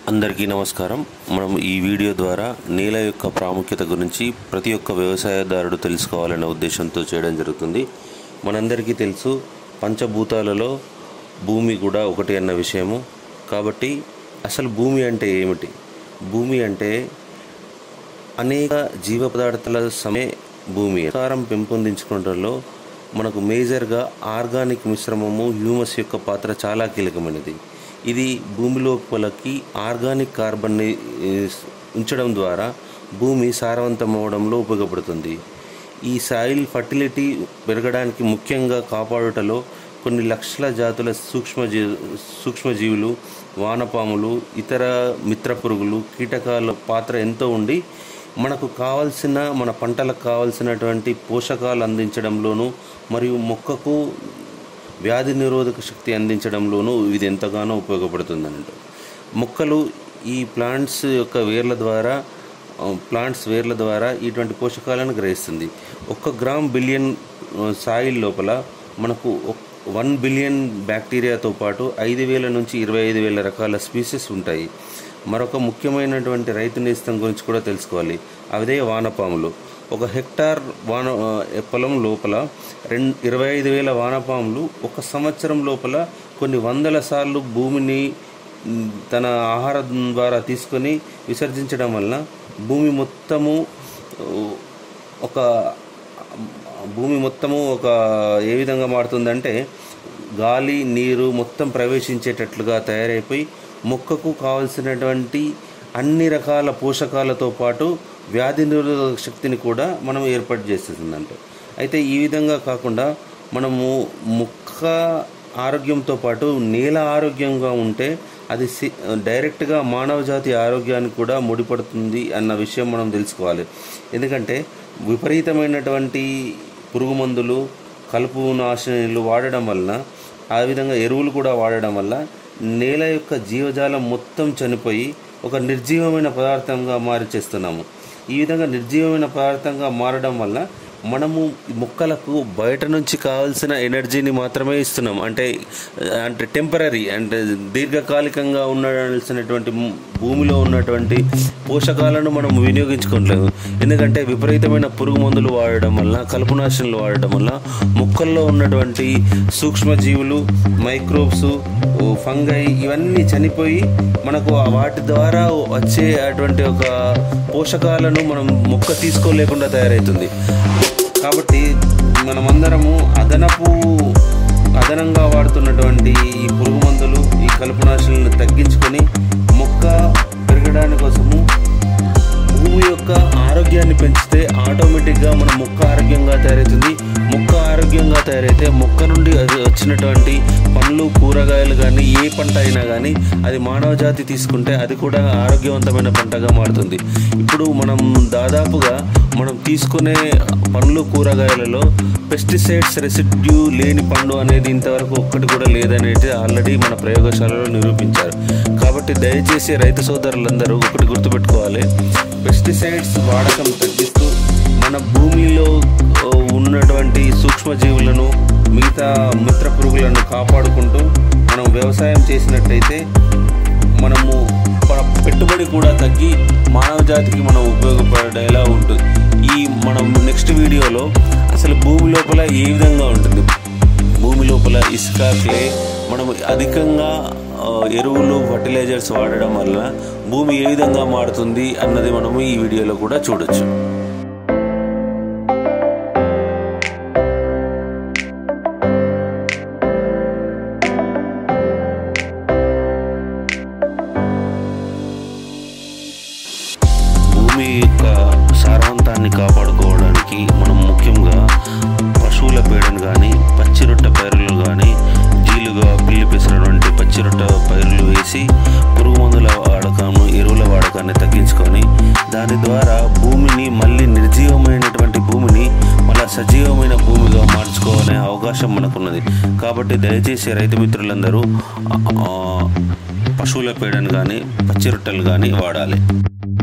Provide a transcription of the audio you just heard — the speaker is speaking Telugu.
అందరికీ నమస్కారం మనం ఈ వీడియో ద్వారా నేల యొక్క ప్రాముఖ్యత గురించి ప్రతి ఒక్క వ్యవసాయదారుడు తెలుసుకోవాలనే ఉద్దేశంతో చేయడం జరుగుతుంది మనందరికీ తెలుసు పంచభూతాలలో భూమి కూడా ఒకటి అన్న విషయము కాబట్టి అసలు భూమి అంటే ఏమిటి భూమి అంటే అనేక జీవ పదార్థాల సమే భూమి ఆకారం పెంపొందించుకోవడంలో మనకు మేజర్గా ఆర్గానిక్ మిశ్రమము హ్యూమస్ యొక్క పాత్ర చాలా కీలకమైనది ఇది భూమి లోపలకి ఆర్గానిక్ కార్బన్ని ఏ, ఉంచడం ద్వారా భూమి సారవంతం అవడంలో ఉపయోగపడుతుంది ఈ సాయిల్ ఫర్టిలిటీ పెరగడానికి ముఖ్యంగా కాపాడుటలో కొన్ని లక్షల జాతుల సూక్ష్మజీ సూక్ష్మజీవులు వానపాములు ఇతర మిత్ర పురుగులు కీటకాల పాత్ర ఎంతో ఉండి మనకు కావాల్సిన మన పంటలకు కావాల్సినటువంటి పోషకాలు అందించడంలోనూ మరియు మొక్కకు వ్యాధి నిరోధక శక్తి అందించడంలోనూ ఇది ఎంతగానో ఉపయోగపడుతుంది అన్నట్టు మొక్కలు ఈ ప్లాంట్స్ యొక్క వేర్ల ద్వారా ఆ, ప్లాంట్స్ వేర్ల ద్వారా ఇటువంటి పోషకాలను గ్రహిస్తుంది ఒక్క గ్రామ్ బిలియన్ ఆ, సాయిల్ లోపల మనకు ఒక్- వన్ బిలియన్ బ్యాక్టీరియాతో పాటు ఐదు వేల నుంచి ఇరవై ఐదు వేల రకాల స్పీసెస్ ఉంటాయి మరొక ముఖ్యమైనటువంటి రైతు నేస్తం గురించి కూడా తెలుసుకోవాలి అదే వానపాములు ఒక హెక్టార్ వాన ఆ, పొలం లోపల రెండు ఇరవై ఐదు వేల వానపాములు ఒక సంవత్సరం లోపల కొన్ని వందల సార్లు భూమిని మ్, తన ఆహారం ద్వారా తీసుకొని విసర్జించడం వలన భూమి మొత్తము ఆ, ఒక భూమి మొత్తము ఒక ఏ విధంగా మారుతుందంటే గాలి నీరు మొత్తం ప్రవేశించేటట్లుగా తయారైపోయి మొక్కకు కావలసినటువంటి అన్ని రకాల పోషకాలతో పాటు వ్యాధి నిరోధక శక్తిని కూడా మనం ఏర్పాటు చేస్తుందంట అయితే ఈ విధంగా కాకుండా మనము మొక్క ఆరోగ్యంతో పాటు నేల ఆరోగ్యంగా ఉంటే అది సి- డైరెక్ట్గా మానవ జాతి ఆరోగ్యానికి కూడా ముడిపడుతుంది అన్న విషయం మనం తెలుసుకోవాలి ఎందుకంటే విపరీతమైనటువంటి పురుగు మందులు కలుపు నాశనలు వాడడం వలన ఆ విధంగా ఎరువులు కూడా వాడడం వల్ల నేల యొక్క జీవజాలం మొత్తం చనిపోయి ఒక నిర్జీవమైన పదార్థంగా మారి చేస్తున్నాము ఈ విధంగా నిర్జీవమైన పదార్థంగా మారడం వల్ల మనము మొక్కలకు బయట నుంచి కావాల్సిన ఎనర్జీని మాత్రమే ఇస్తున్నాం అంటే అంటే టెంపరీ అంటే దీర్ఘకాలికంగా ఉండాల్సినటువంటి భూమిలో ఉన్నటువంటి పోషకాలను మనం వినియోగించుకోవట్లేదు ఎందుకంటే విపరీతమైన పురుగు మందులు వాడడం వల్ల కలుపునాశనలు వాడడం వల్ల మొక్కల్లో ఉన్నటువంటి సూక్ష్మజీవులు మైక్రోబ్స్ ఫంగై ఇవన్నీ చనిపోయి మనకు ఆ వాటి ద్వారా వచ్చే అటువంటి ఒక పోషకాలను మనం మొక్క తీసుకోలేకుండా తయారవుతుంది కాబట్టి మనమందరము అదనపు అదనంగా వాడుతున్నటువంటి ఈ పురుగు మందులు ఈ కలుపునాశనలను తగ్గించుకొని మొక్క పెరగడానికి కోసము భూమి యొక్క ఆరోగ్యాన్ని పెంచితే ఆటోమేటిక్గా మన మొక్క ఆరోగ్యంగా తయారవుతుంది మొక్క ఆరోగ్యంగా తయారైతే మొక్క నుండి అది వచ్చినటువంటి పండ్లు కూరగాయలు కానీ ఏ పంట అయినా కానీ అది మానవ జాతి తీసుకుంటే అది కూడా ఆరోగ్యవంతమైన పంటగా మారుతుంది ఇప్పుడు మనం దాదాపుగా మనం తీసుకునే పండ్లు కూరగాయలలో పెస్టిసైడ్స్ రెసిడ్యూ లేని పండు అనేది ఇంతవరకు ఒక్కటి కూడా లేదనేది ఆల్రెడీ మన ప్రయోగశాలలో నిరూపించారు కాబట్టి దయచేసి రైతు సోదరులందరూ ఒకటి గుర్తుపెట్టుకోవాలి పెస్టిసైడ్స్ వాడకం తగ్గిస్తూ మన భూమిలో ఓ, ఉన్నటువంటి సూక్ష్మజీవులను మిగతా మిత్ర పురుగులను కాపాడుకుంటూ మనం వ్యవసాయం చేసినట్టయితే మనము మన పెట్టుబడి కూడా తగ్గి మానవ జాతికి మనం ఉపయోగపడేలా ఉంటుంది ఈ మనం నెక్స్ట్ వీడియోలో అసలు భూమి లోపల ఏ విధంగా ఉంటుంది భూమి లోపల ఇసుక క్లే మనం అధికంగా ఆ, ఎరువులు ఫర్టిలైజర్స్ వాడడం వల్ల భూమి ఏ విధంగా మారుతుంది అన్నది మనము ఈ వీడియోలో కూడా చూడొచ్చు భూమి యొక్క సారవంతాన్ని కాపాడుకోవడానికి మనం ముఖ్యంగా పశువుల పేడను కానీ పచ్చిరొట్ట పైరులు కానీ జీలుగా పిల్లి పెసినటువంటి పచ్చిరొట్ట పైరులు వేసి పురుగు మందుల వాడకాన్ని ఎరువుల వాడకాన్ని తగ్గించుకొని దాని ద్వారా భూమిని మళ్ళీ నిర్జీవమైనటువంటి భూమిని మళ్ళీ సజీవమైన భూమిగా మార్చుకోవాలనే అవకాశం మనకున్నది కాబట్టి దయచేసి రైతు మిత్రులందరూ ఆ, ఆ, పశువుల పేడను కానీ పచ్చిరొట్టెలు కానీ వాడాలి